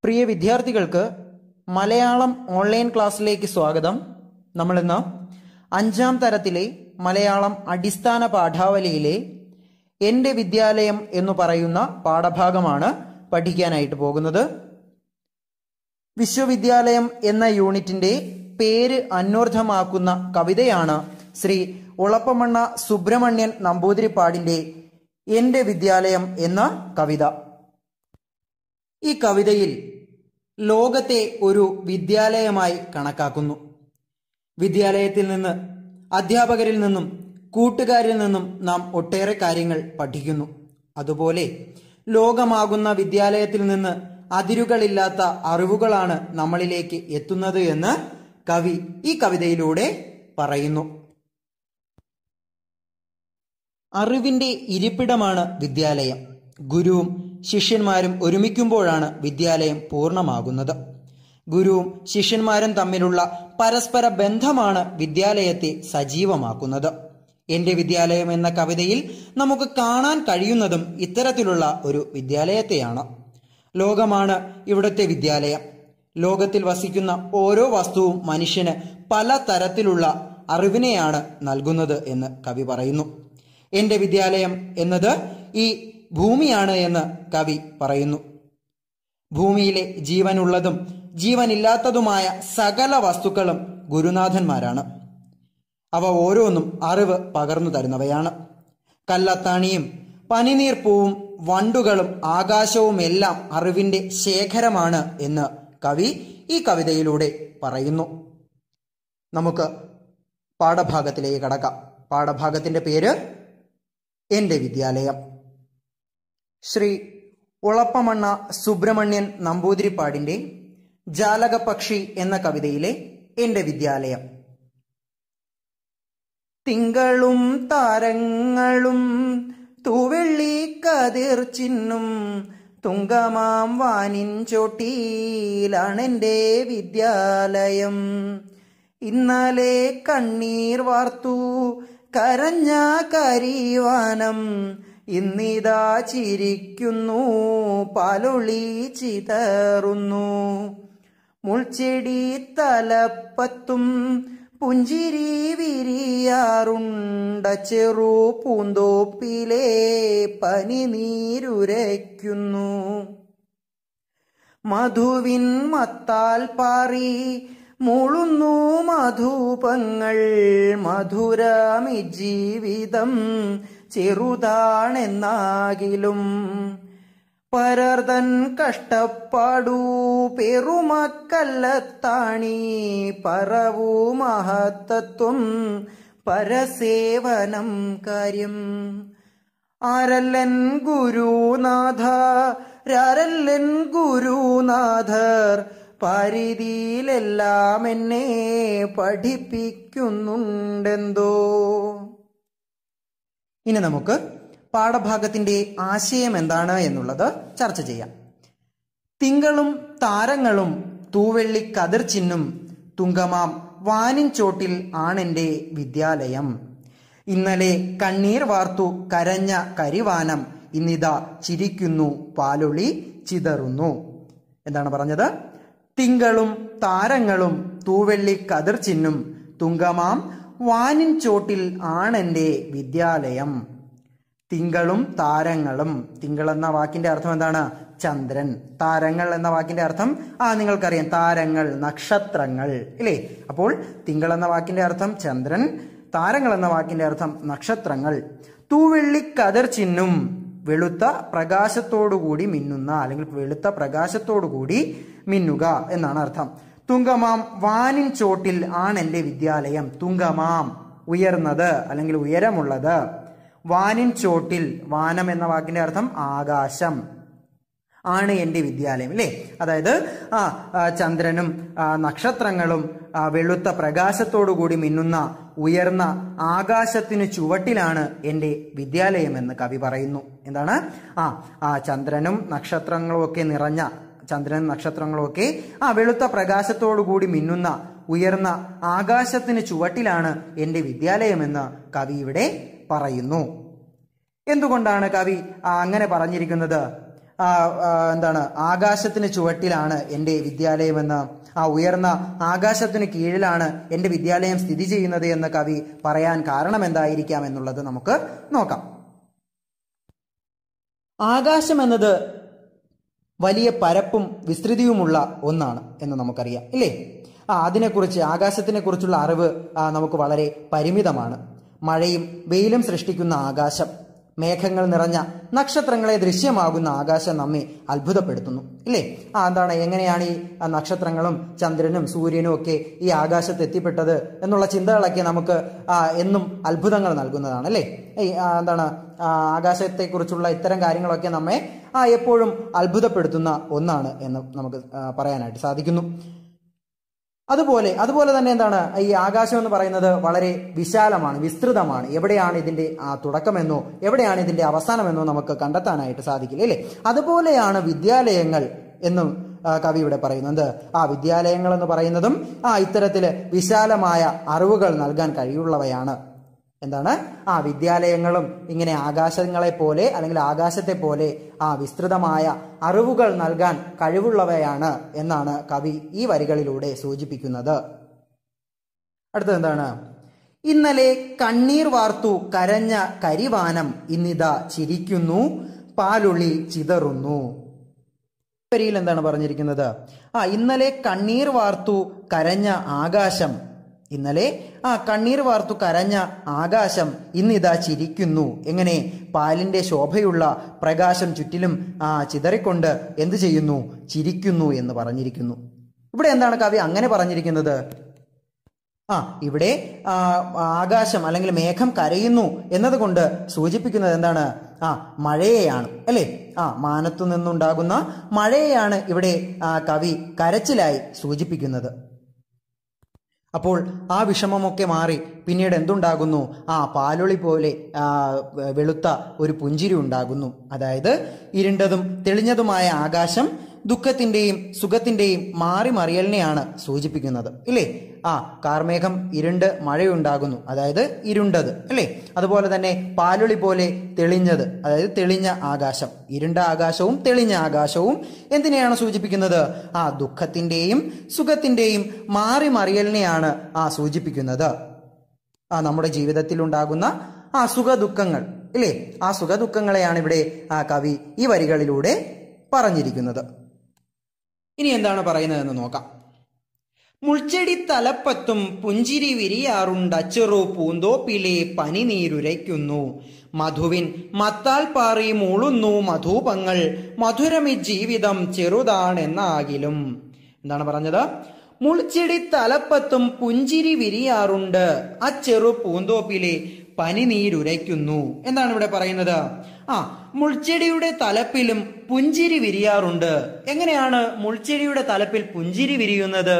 പ്രിയ വിദ്യാർത്ഥികൾക്ക് മലയാളം ഓൺലൈൻ ക്ലാസ്സിലേക്ക് സ്വാഗതം നമ്മളിന്ന് അഞ്ചാം തരത്തിലെ മലയാളം അടിസ്ഥാന പാഠാവലിയിലെ എൻ്റെ വിദ്യാലയം എന്ന് പറയുന്ന പാഠഭാഗമാണ് പഠിക്കാനായിട്ട് പോകുന്നത് വിശ്വവിദ്യാലയം എന്ന യൂണിറ്റിന്റെ പേര് അന്വർത്ഥമാക്കുന്ന കവിതയാണ് ശ്രീ ഉളപ്പമണ്ണ സുബ്രഹ്മണ്യൻ നമ്പൂതിരിപ്പാടിന്റെ എൻ്റെ വിദ്യാലയം എന്ന കവിത ഈ കവിതയിൽ ലോകത്തെ ഒരു വിദ്യാലയമായി കണക്കാക്കുന്നു വിദ്യാലയത്തിൽ നിന്ന് അധ്യാപകരിൽ നിന്നും കൂട്ടുകാരിൽ നിന്നും നാം ഒട്ടേറെ കാര്യങ്ങൾ പഠിക്കുന്നു അതുപോലെ ലോകമാകുന്ന വിദ്യാലയത്തിൽ നിന്ന് അതിരുകളില്ലാത്ത അറിവുകളാണ് നമ്മളിലേക്ക് എത്തുന്നത് എന്ന് കവി ഈ കവിതയിലൂടെ പറയുന്നു അറിവിന്റെ ഇരിപ്പിടമാണ് വിദ്യാലയം ഗുരുവും ശിഷ്യന്മാരും ഒരുമിക്കുമ്പോഴാണ് വിദ്യാലയം പൂർണ്ണമാകുന്നത് ഗുരുവും ശിഷ്യന്മാരും തമ്മിലുള്ള പരസ്പര ബന്ധമാണ് വിദ്യാലയത്തെ സജീവമാക്കുന്നത് എന്റെ വിദ്യാലയം എന്ന കവിതയിൽ നമുക്ക് കാണാൻ കഴിയുന്നതും ഇത്തരത്തിലുള്ള ഒരു വിദ്യാലയത്തെയാണ് ലോകമാണ് ഇവിടുത്തെ വിദ്യാലയം ലോകത്തിൽ വസിക്കുന്ന ഓരോ വസ്തുവും മനുഷ്യന് പല തരത്തിലുള്ള അറിവിനെയാണ് നൽകുന്നത് എന്ന് കവി പറയുന്നു എന്റെ വിദ്യാലയം എന്നത് ഈ ഭൂമിയാണ് എന്ന് കവി പറയുന്നു ഭൂമിയിലെ ജീവനുള്ളതും ജീവനില്ലാത്തതുമായ സകല വസ്തുക്കളും ഗുരുനാഥന്മാരാണ് അവ ഓരോന്നും അറിവ് പകർന്നു തരുന്നവയാണ് കല്ലത്താണിയും പനിനീർപ്പൂവും വണ്ടുകളും ആകാശവും എല്ലാം അറിവിന്റെ ശേഖരമാണ് എന്ന് കവി ഈ കവിതയിലൂടെ പറയുന്നു നമുക്ക് പാഠഭാഗത്തിലേക്ക് കടക്കാം പാഠഭാഗത്തിന്റെ പേര് എൻ്റെ വിദ്യാലയം ശ്രീ ഉളപ്പമണ്ണ സുബ്രഹ്മണ്യൻ നമ്പൂതിരിപ്പാടിന്റെ ജാലകപക്ഷി എന്ന കവിതയിലെ എൻ്റെ വിദ്യാലയം തിങ്കളും താരങ്ങളും തൂവെള്ളി കതിർ ചിന്നും തുങ്കമാം വാനിൻ ചോട്ടിയിലാണെൻ്റെ വിദ്യാലയം ഇന്നലെ കണ്ണീർ വാർത്തു കരഞ്ഞ കരിവാനം ഇന്നിതാ ചിരിക്കുന്നു പാലൊളി ചിതറുന്നു മുൾച്ചെടി തലപ്പത്തും പുഞ്ചിരി വിരിയാറുണ്ട ചെറു പൂന്തോപ്പിലെ പനി നീരുരയ്ക്കുന്നു മധുവിൻ മത്താൽ പാറി മുളുന്നു മധുപങ്ങൾ മധുരമി ജീവിതം ചെറുതാണെന്നാകിലും പരർതൻ കഷ്ടപ്പാടു പെറുമക്കല്ലത്താണി പറവു മഹത്തത്വം പരസേവനം കാര്യം ആരല്ലൻ ഗുരുനാഥ രാരല്ലൻ ഗുരുനാഥർ പരിധിയിലെല്ലാം എന്നെ പഠിപ്പിക്കുന്നുണ്ടെന്തോ ഇനി നമുക്ക് പാഠഭാഗത്തിന്റെ ആശയം എന്താണ് എന്നുള്ളത് ചർച്ച ചെയ്യാം തിങ്കളും താരങ്ങളും തൂവെള്ളി കതിർ ചിന്നും തുങ്കമാം വാനിൻ ചോട്ടിൽ ആണെന്റെ വിദ്യാലയം ഇന്നലെ കണ്ണീർ വാർത്തു കരഞ്ഞ കരിവാനം ഇന്നിതാ ചിരിക്കുന്നു പാലൊളി ചിതറുന്നു എന്താണ് പറഞ്ഞത് തിങ്കളും താരങ്ങളും തൂവെള്ളി കതിർ ചിന്നും തുങ്കമാം വാനിൻ ചോട്ടിൽ ആണെന്റെ വിദ്യാലയം തിങ്കളും താരങ്ങളും തിങ്കൾ എന്ന വാക്കിന്റെ അർത്ഥം എന്താണ് ചന്ദ്രൻ താരങ്ങൾ എന്ന വാക്കിന്റെ അർത്ഥം ആ നിങ്ങൾക്കറിയാം താരങ്ങൾ നക്ഷത്രങ്ങൾ ഇല്ലേ അപ്പോൾ തിങ്കൾ എന്ന വാക്കിന്റെ അർത്ഥം ചന്ദ്രൻ താരങ്ങൾ എന്ന വാക്കിന്റെ അർത്ഥം നക്ഷത്രങ്ങൾ തൂവെള്ളി കതിർ ചിന്നും വെളുത്ത പ്രകാശത്തോടുകൂടി മിന്നുന്ന അല്ലെങ്കിൽ വെളുത്ത പ്രകാശത്തോടുകൂടി മിന്നുക എന്നാണ് അർത്ഥം തുങ്കമാം വാനിൻ ചോട്ടിൽ ആണ് എൻ്റെ വിദ്യാലയം തുങ്കമാം ഉയർന്നത് അല്ലെങ്കിൽ ഉയരമുള്ളത് വാനിൻ ചോട്ടിൽ വാനം എന്ന വാക്കിന്റെ അർത്ഥം ആകാശം ആണ് എൻ്റെ വിദ്യാലയം അല്ലേ അതായത് ആ ആ, ചന്ദ്രനും ആ, നക്ഷത്രങ്ങളും ആ, വെളുത്ത പ്രകാശത്തോടുകൂടി മിന്നുന്ന ഉയർന്ന ആകാശത്തിന് ചുവട്ടിലാണ് എൻ്റെ വിദ്യാലയം എന്ന് കവി പറയുന്നു എന്താണ് ആ ആ ചന്ദ്രനും നക്ഷത്രങ്ങളും ഒക്കെ നിറഞ്ഞ ചന്ദ്രനും നക്ഷത്രങ്ങളും ഒക്കെ ആ വെളുത്ത പ്രകാശത്തോടുകൂടി മിന്നുന്ന ഉയർന്ന ആകാശത്തിന് ചുവട്ടിലാണ് എൻ്റെ വിദ്യാലയമെന്ന് കവി ഇവിടെ പറയുന്നു എന്തുകൊണ്ടാണ് കവി ആ, അങ്ങനെ പറഞ്ഞിരിക്കുന്നത് ആ, ആ, എന്താണ് ആകാശത്തിന് ചുവട്ടിലാണ് എൻ്റെ വിദ്യാലയമെന്ന് ആ ഉയർന്ന ആകാശത്തിന് കീഴിലാണ് എൻ്റെ വിദ്യാലയം സ്ഥിതി ചെയ്യുന്നത് എന്ന് കവി പറയാൻ കാരണം എന്തായിരിക്കാം എന്നുള്ളത് നമുക്ക് നോക്കാം ആകാശം എന്നത് വലിയ പരപ്പും വിസ്തൃതിയുമുള്ള ഒന്നാണ് എന്ന് നമുക്കറിയാം ഇല്ലേ ആ അതിനെക്കുറിച്ച് ആകാശത്തിനെ കുറിച്ചുള്ള അറിവ് ആ, നമുക്ക് വളരെ പരിമിതമാണ് മഴയും വെയിലും സൃഷ്ടിക്കുന്ന ആകാശം മേഘങ്ങൾ നിറഞ്ഞ നക്ഷത്രങ്ങളെ ദൃശ്യമാകുന്ന ആകാശം നമ്മെ അത്ഭുതപ്പെടുത്തുന്നു ഇല്ലേ ആ എന്താണ് എങ്ങനെയാണ് ഈ ആ, നക്ഷത്രങ്ങളും ചന്ദ്രനും സൂര്യനും ഒക്കെ ഈ ആകാശത്ത് എത്തിപ്പെട്ടത് എന്നുള്ള ചിന്തകളൊക്കെ നമുക്ക് ആ, എന്നും അത്ഭുതങ്ങൾ നൽകുന്നതാണ് അല്ലേ ഈ ആ, എന്താണ് ആ, ആകാശത്തെക്കുറിച്ചുള്ള ഇത്തരം കാര്യങ്ങളൊക്കെ നമ്മെ ആ, എപ്പോഴും അത്ഭുതപ്പെടുത്തുന്ന ഒന്നാണ് എന്ന് നമുക്ക് ആ, പറയാനായിട്ട് സാധിക്കുന്നു അതുപോലെ അതുപോലെ തന്നെ എന്താണ് ഈ ആകാശം എന്ന് പറയുന്നത് വളരെ വിശാലമാണ് വിസ്തൃതമാണ് എവിടെയാണ് ഇതിന്റെ ആ തുടക്കമെന്നോ എവിടെയാണ് ഇതിന്റെ അവസാനമെന്നോ നമുക്ക് കണ്ടെത്താനായിട്ട് സാധിക്കില്ല അല്ലേ അതുപോലെയാണ് വിദ്യാലയങ്ങൾ എന്നും ആ, കവി ഇവിടെ പറയുന്നത് ആ വിദ്യാലയങ്ങൾ എന്ന് പറയുന്നതും ആ ഇത്തരത്തില് വിശാലമായ അറിവുകൾ നൽകാൻ കഴിവുള്ളവയാണ് എന്താണ് ആ വിദ്യാലയങ്ങളും ഇങ്ങനെ ആകാശങ്ങളെ പോലെ അല്ലെങ്കിൽ ആകാശത്തെ പോലെ ആ വിസ്തൃതമായ അറിവുകൾ നൽകാൻ കഴിവുള്ളവയാണ് എന്നാണ് കവി ഈ വരികളിലൂടെ സൂചിപ്പിക്കുന്നത് അടുത്തത് എന്താണ് ഇന്നലെ കണ്ണീർ വാർത്തു കരഞ്ഞ കരിവാനം ഇന്നിതാ ചിരിക്കുന്നു പാലുള്ളി ചിതറുന്നു വരിയിൽ എന്താണ് പറഞ്ഞിരിക്കുന്നത് ആ ഇന്നലെ കണ്ണീർ വാർത്തു കരഞ്ഞ ആകാശം ഇന്നലെ ആ കണ്ണീർ വാർത്തു കരഞ്ഞ ആകാശം ഇന്നിതാ ചിരിക്കുന്നു എങ്ങനെ പാലിന്റെ ശോഭയുള്ള പ്രകാശം ചുറ്റിലും ആ ചിതറിക്കൊണ്ട് എന്തു ചെയ്യുന്നു ചിരിക്കുന്നു എന്ന് പറഞ്ഞിരിക്കുന്നു ഇവിടെ എന്താണ് കവി അങ്ങനെ പറഞ്ഞിരിക്കുന്നത് ആ ഇവിടെ ആ, ആകാശം അല്ലെങ്കിൽ മേഘം കരയുന്നു എന്നതുകൊണ്ട് സൂചിപ്പിക്കുന്നത് എന്താണ് ആ മഴയെയാണ് അല്ലേ ആ മാനത്തു നിന്നുണ്ടാകുന്ന മഴയെയാണ് ഇവിടെ ആ, കവി കരച്ചിലായി സൂചിപ്പിക്കുന്നത് അപ്പോൾ ആ വിഷമമൊക്കെ മാറി പിന്നീട് എന്തുണ്ടാകുന്നു ആ പാലൊളി പോലെ ആ, വെളുത്ത ഒരു പുഞ്ചിരി ഉണ്ടാകുന്നു അതായത് ഇരുണ്ടതും തെളിഞ്ഞതുമായ ആകാശം ദുഃഖത്തിന്റെയും സുഖത്തിന്റെയും മാറി മറിയലിനെയാണ് സൂചിപ്പിക്കുന്നത് ഇല്ലേ ആ കാർമേഘം ഇരുണ്ട് മഴയുണ്ടാകുന്നു അതായത് ഇരുണ്ടത് അല്ലേ അതുപോലെ തന്നെ പാലൊളി പോലെ തെളിഞ്ഞത് അതായത് തെളിഞ്ഞ ആകാശം ഇരുണ്ട ആകാശവും തെളിഞ്ഞ ആകാശവും എന്തിനെയാണ് സൂചിപ്പിക്കുന്നത് ആ ദുഃഖത്തിന്റെയും സുഖത്തിന്റെയും മാറി മറിയലിനെയാണ് ആ സൂചിപ്പിക്കുന്നത് ആ നമ്മുടെ ജീവിതത്തിൽ ഉണ്ടാകുന്ന ആ സുഖ ദുഃഖങ്ങൾ ഇല്ലേ ആ സുഖ ദുഃഖങ്ങളെയാണ് ഇവിടെ ആ കവി ഈ വരികളിലൂടെ പറഞ്ഞിരിക്കുന്നത് ഇനി എന്താണ് പറയുന്നതെന്ന് നോക്കാം മുൾച്ചെടി തലപ്പത്തും പുഞ്ചിരി വിരിയാറുണ്ട് അച്ചെറു പൂന്തോപ്പിലെ പനിനീരുരയ്ക്കുന്നു മധുവിൻ മത്താൽ പാറി മൂളുന്നു മധുപങ്ങൾ മധുരമി ജീവിതം ചെറുതാണെന്നാകിലും എന്താണ് പറഞ്ഞത് മുൾച്ചെടി തലപ്പത്തും പുഞ്ചിരി വിരിയാറുണ്ട് ആ ചെറു പൂന്തോപ്പിലെ പനിനീരുരയ്ക്കുന്നു എന്താണ് ഇവിടെ പറയുന്നത് ആ മുൾച്ചെടിയുടെ തലപ്പിലും പുഞ്ചിരി വിരിയാറുണ്ട് എങ്ങനെയാണ് മുൾച്ചെടിയുടെ തലപ്പിൽ പുഞ്ചിരി വിരിയുന്നത്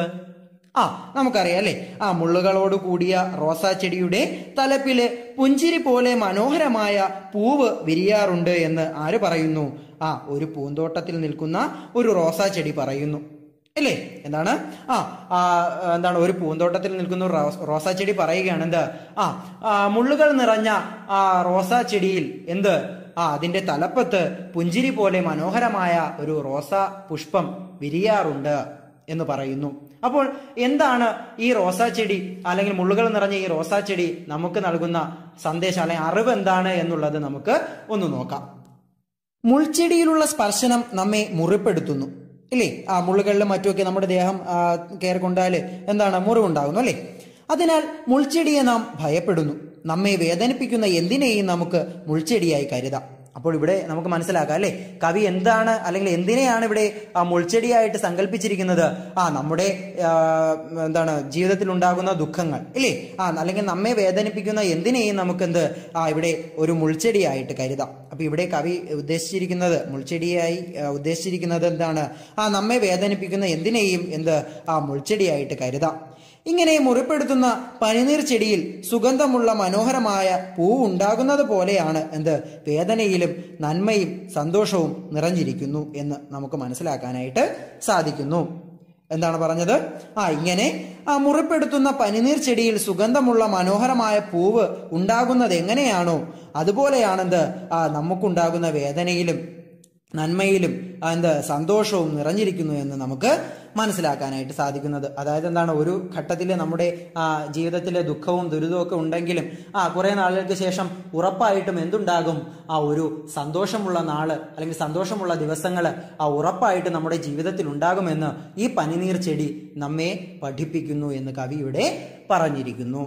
ആ നമുക്കറിയാം അല്ലെ ആ മുള്ളുകളോട് കൂടിയ റോസാ ചെടിയുടെ തലപ്പില് പുഞ്ചിരി പോലെ മനോഹരമായ പൂവ് വിരിയാറുണ്ട് എന്ന് ആര് പറയുന്നു ആ ഒരു പൂന്തോട്ടത്തിൽ നിൽക്കുന്ന ഒരു റോസാ ചെടി പറയുന്നു അല്ലേ എന്താണ് ആ ആ, എന്താണ് ഒരു പൂന്തോട്ടത്തിൽ നിൽക്കുന്ന ഒരു റോസ്- റോസാ ചെടി പറയുകയാണ് എന്ത് ആ ആ, മുള്ളുകൾ നിറഞ്ഞ ആ റോസാ ചെടിയിൽ എന്ത് ആ അതിന്റെ തലപ്പത്ത് പുഞ്ചിരി പോലെ മനോഹരമായ ഒരു റോസാ പുഷ്പം വിരിയാറുണ്ട് എന്ന് പറയുന്നു അപ്പോൾ എന്താണ് ഈ റോസാ ചെടി അല്ലെങ്കിൽ മുള്ളുകൾ നിറഞ്ഞ ഈ റോസാ ചെടി നമുക്ക് നൽകുന്ന സന്ദേശം അല്ലെങ്കിൽ അറിവ് എന്താണ് എന്നുള്ളത് നമുക്ക് ഒന്ന് നോക്കാം മുൾച്ചെടിയിലുള്ള സ്പർശനം നമ്മെ മുറിപ്പെടുത്തുന്നു ഇല്ലേ ആ മുള്ളുകളിലും മറ്റുമൊക്കെ നമ്മുടെ ദേഹം ആ, കയറിക്കൊണ്ടാൽ എന്താണ് മുറിവുണ്ടാകുന്നു അല്ലേ അതിനാൽ മുൾച്ചെടിയെ നാം ഭയപ്പെടുന്നു നമ്മെ വേദനിപ്പിക്കുന്ന എന്തിനേയും നമുക്ക് മുൾച്ചെടിയായി കരുതാം അപ്പോൾ ഇവിടെ നമുക്ക് മനസ്സിലാക്കാം അല്ലേ കവി എന്താണ് അല്ലെങ്കിൽ എന്തിനെയാണ് ഇവിടെ ആ മുൾച്ചെടിയായിട്ട് സങ്കല്പിച്ചിരിക്കുന്നത് ആ നമ്മുടെ ആ, എന്താണ് ജീവിതത്തിൽ ഉണ്ടാകുന്ന ദുഃഖങ്ങൾ ഇല്ലേ ആ അല്ലെങ്കിൽ നമ്മെ വേദനിപ്പിക്കുന്ന എന്തിനേയും നമുക്കെന്ത് ആ ഇവിടെ ഒരു മുൾച്ചെടിയായിട്ട് കരുതാം അപ്പൊ ഇവിടെ കവി ഉദ്ദേശിച്ചിരിക്കുന്നത് മുൾച്ചെടിയായി ആ, ഉദ്ദേശിച്ചിരിക്കുന്നത് എന്താണ് ആ നമ്മെ വേദനിപ്പിക്കുന്ന എന്തിനേയും എന്ത് ആ മുൾച്ചെടിയായിട്ട് കരുതാം ഇങ്ങനെ മുറിപ്പെടുത്തുന്ന പനിനീർ ചെടിയിൽ സുഗന്ധമുള്ള മനോഹരമായ പൂവുണ്ടാകുന്നത് പോലെയാണ് എന്ത് വേദനയിലും നന്മയും സന്തോഷവും നിറഞ്ഞിരിക്കുന്നു എന്ന് നമുക്ക് മനസ്സിലാക്കാനായിട്ട് സാധിക്കുന്നു എന്താണ് പറഞ്ഞത് ആ ഇങ്ങനെ ആ മുറിപ്പെടുത്തുന്ന പനിനീർ ചെടിയിൽ സുഗന്ധമുള്ള മനോഹരമായ പൂവ് ഉണ്ടാകുന്നത് എങ്ങനെയാണോ അതുപോലെയാണെന്ത് ആ നമുക്കുണ്ടാകുന്ന വേദനയിലും നന്മയിലും ആ, എന്ത് സന്തോഷവും നിറഞ്ഞിരിക്കുന്നു എന്ന് നമുക്ക് മനസ്സിലാക്കാനായിട്ട് സാധിക്കുന്നത് അതായത് എന്താണ് ഒരു ഘട്ടത്തിൽ നമ്മുടെ ആ, ജീവിതത്തിലെ ദുഃഖവും ദുരിതവും ഒക്കെ ഉണ്ടെങ്കിലും ആ കുറെ നാളുകൾക്ക് ശേഷം ഉറപ്പായിട്ടും എന്തുണ്ടാകും ആ ഒരു സന്തോഷമുള്ള നാള് അല്ലെങ്കിൽ സന്തോഷമുള്ള ദിവസങ്ങൾ ആ ഉറപ്പായിട്ട് നമ്മുടെ ജീവിതത്തിൽ ഉണ്ടാകുമെന്ന് ഈ പനിനീർ ചെടി നമ്മെ പഠിപ്പിക്കുന്നു എന്ന് കവി ഇവിടെ പറഞ്ഞിരിക്കുന്നു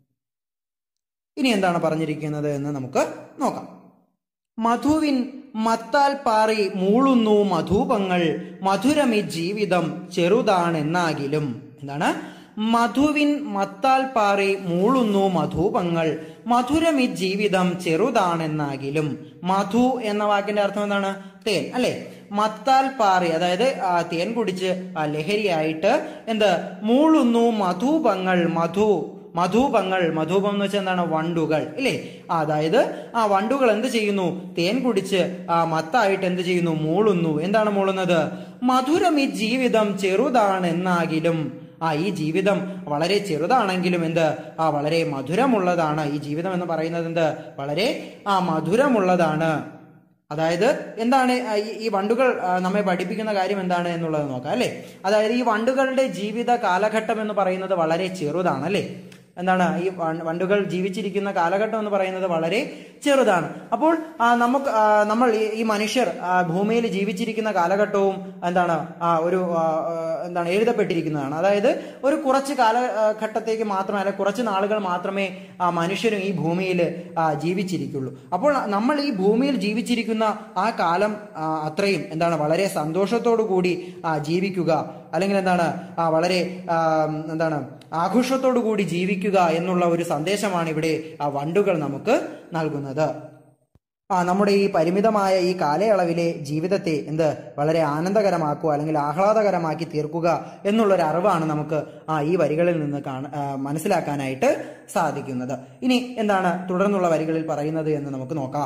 ഇനി എന്താണ് പറഞ്ഞിരിക്കുന്നത് എന്ന് നമുക്ക് നോക്കാം മധുവിൻ മത്താൽ പാറി മൂളുന്നു മധുപങ്ങൾ മധുരമി ജീവിതം ചെറുതാണെന്നാകിലും എന്താണ് മധുവിൻ മത്താൽ പാറി മൂളുന്നു മധുപങ്ങൾ മധുരമി ജീവിതം ചെറുതാണെന്നാകിലും മധു എന്ന വാക്കിന്റെ അർത്ഥം എന്താണ് തേൻ അല്ലെ മത്താൽ പാറി അതായത് ആ, തേൻ കുടിച്ച് ആ, ലഹരിയായിട്ട് എന്ത് മൂളുന്നു മധുപങ്ങൾ മധു മധുപങ്ങൾ മധുപം എന്ന് വെച്ചാൽ എന്താണ് വണ്ടുകൾ ഇല്ലേ ആ, അതായത് ആ വണ്ടുകൾ എന്ത് ചെയ്യുന്നു തേൻ കുടിച്ച് ആ മത്തായിട്ട് എന്ത് ചെയ്യുന്നു മൂളുന്നു എന്താണ് മൂളുന്നത് മധുരം ഈ ജീവിതം ചെറുതാണെന്നാകിലും ആ ഈ ജീവിതം വളരെ ചെറുതാണെങ്കിലും എന്ത് ആ വളരെ മധുരമുള്ളതാണ് ഈ ജീവിതം എന്ന് പറയുന്നത് എന്ത് വളരെ ആ മധുരമുള്ളതാണ് അതായത് എന്താണ് ആ, ഈ- ഈ വണ്ടുകൾ ആ, നമ്മെ പഠിപ്പിക്കുന്ന കാര്യം എന്താണ് എന്നുള്ളത് നോക്കാം അല്ലെ അതായത് ഈ വണ്ടുകളുടെ ജീവിത കാലഘട്ടം എന്ന് പറയുന്നത് വളരെ ചെറുതാണ് അല്ലെ എന്താണ് ഈ വൺ- വണ്ടുകൾ ജീവിച്ചിരിക്കുന്ന കാലഘട്ടം എന്ന് പറയുന്നത് വളരെ ചെറുതാണ് അപ്പോൾ ആ, നമുക്ക് ആ, നമ്മൾ ഈ- ഈ മനുഷ്യർ ആ, ഭൂമിയിൽ ജീവിച്ചിരിക്കുന്ന കാലഘട്ടവും എന്താണ് ആ, ഒരു ആ, ആ, എന്താണ് എഴുതപ്പെട്ടിരിക്കുന്നതാണ് അതായത് ഒരു കുറച്ച് കാലഘട്ടത്തേക്ക് മാത്രമേ അല്ല കുറച്ച് നാളുകൾ മാത്രമേ ആ മനുഷ്യരും ഈ ഭൂമിയിൽ ആ, ജീവിച്ചിരിക്കുള്ളൂ അപ്പോൾ നമ്മൾ ഈ ഭൂമിയിൽ ജീവിച്ചിരിക്കുന്ന ആ കാലം ആ, അത്രയും എന്താണ് വളരെ സന്തോഷത്തോടു കൂടി ആ, ജീവിക്കുക അല്ലെങ്കിൽ എന്താണ് ആ, വളരെ ആ, എന്താണ് ആഘോഷത്തോടു കൂടി ജീവിക്കുക എന്നുള്ള ഒരു സന്ദേശമാണ് ഇവിടെ ആ വണ്ടുകൾ നമുക്ക് നൽകുന്നത് ആ നമ്മുടെ ഈ പരിമിതമായ ഈ കാലയളവിലെ ജീവിതത്തെ എന്ത് വളരെ ആനന്ദകരമാക്കുക അല്ലെങ്കിൽ ആഹ്ലാദകരമാക്കി തീർക്കുക എന്നുള്ളൊരു അറിവാണ് നമുക്ക് ആ ഈ വരികളിൽ നിന്ന് കാണ ആ, മനസ്സിലാക്കാനായിട്ട് സാധിക്കുന്നത് ഇനി എന്താണ് തുടർന്നുള്ള വരികളിൽ പറയുന്നത് എന്ന് നമുക്ക് നോക്കാം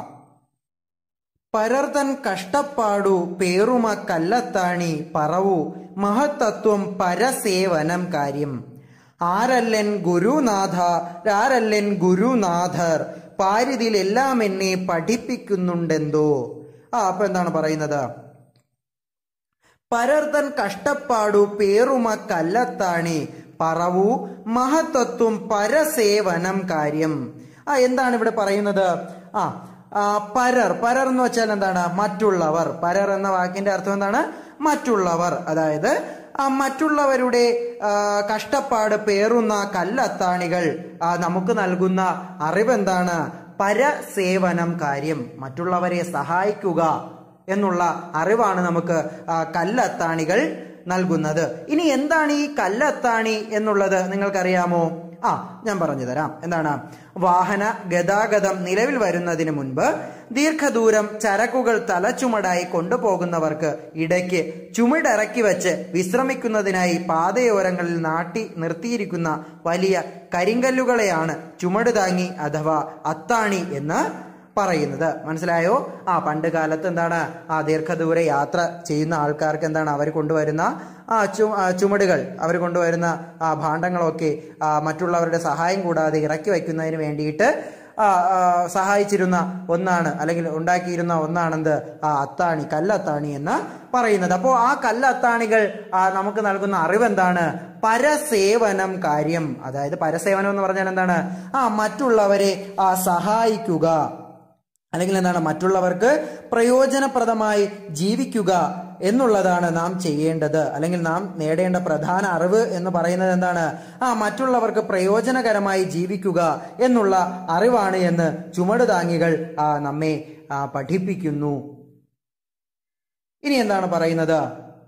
പരർതൻ കഷ്ടപ്പാടു പേറുമ കല്ലത്താണി പറവു മഹത്തത്വം പരസേവനം കാര്യം ആരല്ലൻ ഗുരുനാഥ ആരല്ലൻ ഗുരുനാഥർ പാരിതിലെല്ലാം എന്നെ പഠിപ്പിക്കുന്നുണ്ടെന്തോ ആ അപ്പൊ എന്താണ് പറയുന്നത് പരർതൻ കഷ്ടപ്പാടു പേറുമ കല്ലത്താണി പറവു മഹത്തത്വം പരസേവനം കാര്യം ആ എന്താണ് ഇവിടെ പറയുന്നത് ആ ആ, പരർ പരർ എന്ന് വെച്ചാൽ എന്താണ് മറ്റുള്ളവർ പരർ എന്ന വാക്കിന്റെ അർത്ഥം എന്താണ് മറ്റുള്ളവർ അതായത് ആ മറ്റുള്ളവരുടെ ആ, കഷ്ടപ്പാട് പേറുന്ന കല്ലത്താണികൾ ആ, നമുക്ക് നൽകുന്ന അറിവെന്താണ് പരസേവനം കാര്യം മറ്റുള്ളവരെ സഹായിക്കുക എന്നുള്ള അറിവാണ് നമുക്ക് ആ, കല്ലത്താണികൾ നൽകുന്നത് ഇനി എന്താണ് ഈ കല്ലത്താണി എന്നുള്ളത് നിങ്ങൾക്കറിയാമോ ആ ഞാൻ പറഞ്ഞു തരാം എന്താണ് വാഹന ഗതാഗതം നിലവിൽ വരുന്നതിന് മുൻപ് ദീർഘദൂരം ചരക്കുകൾ തലച്ചുമടായി കൊണ്ടുപോകുന്നവർക്ക് ഇടയ്ക്ക് ചുമിടിറക്കി വെച്ച് വിശ്രമിക്കുന്നതിനായി പാതയോരങ്ങളിൽ നാട്ടി നിർത്തിയിരിക്കുന്ന വലിയ കരിങ്കല്ലുകളെയാണ് ചുമട് താങ്ങി അഥവാ അത്താണി എന്ന് പറയുന്നത് മനസ്സിലായോ ആ പണ്ട് കാലത്ത് എന്താണ് ആ ദീർഘദൂര യാത്ര ചെയ്യുന്ന ആൾക്കാർക്ക് എന്താണ് അവർ കൊണ്ടുവരുന്ന ആ ചു ആ ചുമടുകൾ അവർ കൊണ്ടുവരുന്ന ആ ഭാണ്ഡങ്ങളൊക്കെ ആ, മറ്റുള്ളവരുടെ സഹായം കൂടാതെ ഇറക്കി വയ്ക്കുന്നതിന് വേണ്ടിയിട്ട് ആ, ആ, സഹായിച്ചിരുന്ന ഒന്നാണ് അല്ലെങ്കിൽ ഉണ്ടാക്കിയിരുന്ന ഒന്നാണെന്ത് ആ അത്താണി കല്ലത്താണി എന്ന് പറയുന്നത് അപ്പോൾ ആ കല്ലത്താണികൾ ആ, നമുക്ക് നൽകുന്ന അറിവെന്താണ് പരസേവനം കാര്യം അതായത് പരസേവനം എന്ന് പറഞ്ഞാൽ എന്താണ് ആ മറ്റുള്ളവരെ ആ സഹായിക്കുക അല്ലെങ്കിൽ എന്താണ് മറ്റുള്ളവർക്ക് പ്രയോജനപ്രദമായി ജീവിക്കുക എന്നുള്ളതാണ് നാം ചെയ്യേണ്ടത് അല്ലെങ്കിൽ നാം നേടേണ്ട പ്രധാന അറിവ് എന്ന് പറയുന്നത് എന്താണ് ആ മറ്റുള്ളവർക്ക് പ്രയോജനകരമായി ജീവിക്കുക എന്നുള്ള അറിവാണ് എന്ന് ചുമട് താങ്ങികൾ ആ, നമ്മെ ആ, പഠിപ്പിക്കുന്നു ഇനി എന്താണ് പറയുന്നത്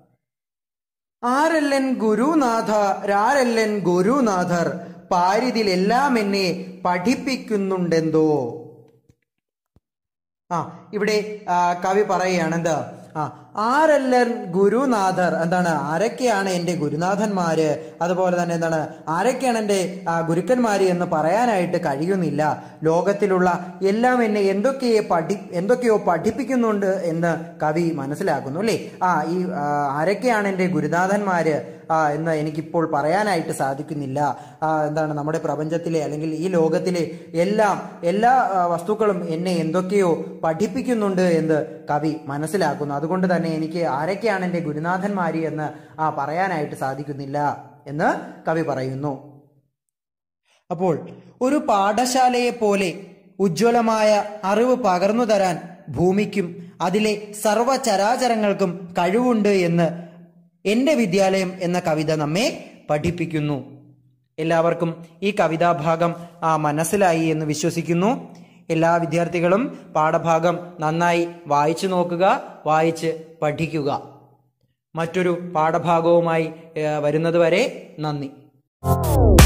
ആരല്ലൻ ഗുരുനാഥ രാരല്ലൻ ഗുരുനാഥർ പാരിതിലെല്ലാം എന്നെ പഠിപ്പിക്കുന്നുണ്ടെന്തോ ആ ഇവിടെ ആ, കവി പറയുകയാണ് എന്താ ആ ആരല്ലൻ ഗുരുനാഥർ എന്താണ് ആരൊക്കെയാണ് എൻ്റെ ഗുരുനാഥന്മാര് അതുപോലെ തന്നെ എന്താണ് ആരൊക്കെയാണ് എൻ്റെ ആ, ഗുരുക്കന്മാര് എന്ന് പറയാനായിട്ട് കഴിയുന്നില്ല ലോകത്തിലുള്ള എല്ലാം എന്നെ എന്തൊക്കെയോ പഠി എന്തൊക്കെയോ പഠിപ്പിക്കുന്നുണ്ട് എന്ന് കവി മനസ്സിലാക്കുന്നു അല്ലേ ആ ഈ ആ, ആരൊക്കെയാണ് എൻ്റെ ഗുരുനാഥന്മാര് ആ, എന്ന് എനിക്കിപ്പോൾ പറയാനായിട്ട് സാധിക്കുന്നില്ല ആ, എന്താണ് നമ്മുടെ പ്രപഞ്ചത്തിലെ അല്ലെങ്കിൽ ഈ ലോകത്തിലെ എല്ലാം എല്ലാ ആ, വസ്തുക്കളും എന്നെ എന്തൊക്കെയോ പഠിപ്പിക്കുന്നുണ്ട് എന്ന് കവി മനസ്സിലാക്കുന്നു അതുകൊണ്ട് തന്നെ എനിക്ക് ആരൊക്കെയാണ് എൻ്റെ ഗുരുനാഥന്മാരി എന്ന് ആ പറയാനായിട്ട് സാധിക്കുന്നില്ല എന്ന് കവി പറയുന്നു അപ്പോൾ ഒരു പാഠശാലയെ പോലെ ഉജ്ജ്വലമായ അറിവ് പകർന്നു തരാൻ ഭൂമിക്കും അതിലെ സർവചരാചരങ്ങൾക്കും കഴിവുണ്ട് എന്ന് എൻ്റെ വിദ്യാലയം എന്ന കവിത നമ്മെ പഠിപ്പിക്കുന്നു എല്ലാവർക്കും ഈ കവിതാഭാഗം ആ മനസ്സിലായി എന്ന് വിശ്വസിക്കുന്നു എല്ലാ വിദ്യാർത്ഥികളും പാഠഭാഗം നന്നായി വായിച്ചു നോക്കുക വായിച്ച് പഠിക്കുക മറ്റൊരു പാഠഭാഗവുമായി ഏ, വരുന്നതുവരെ നന്ദി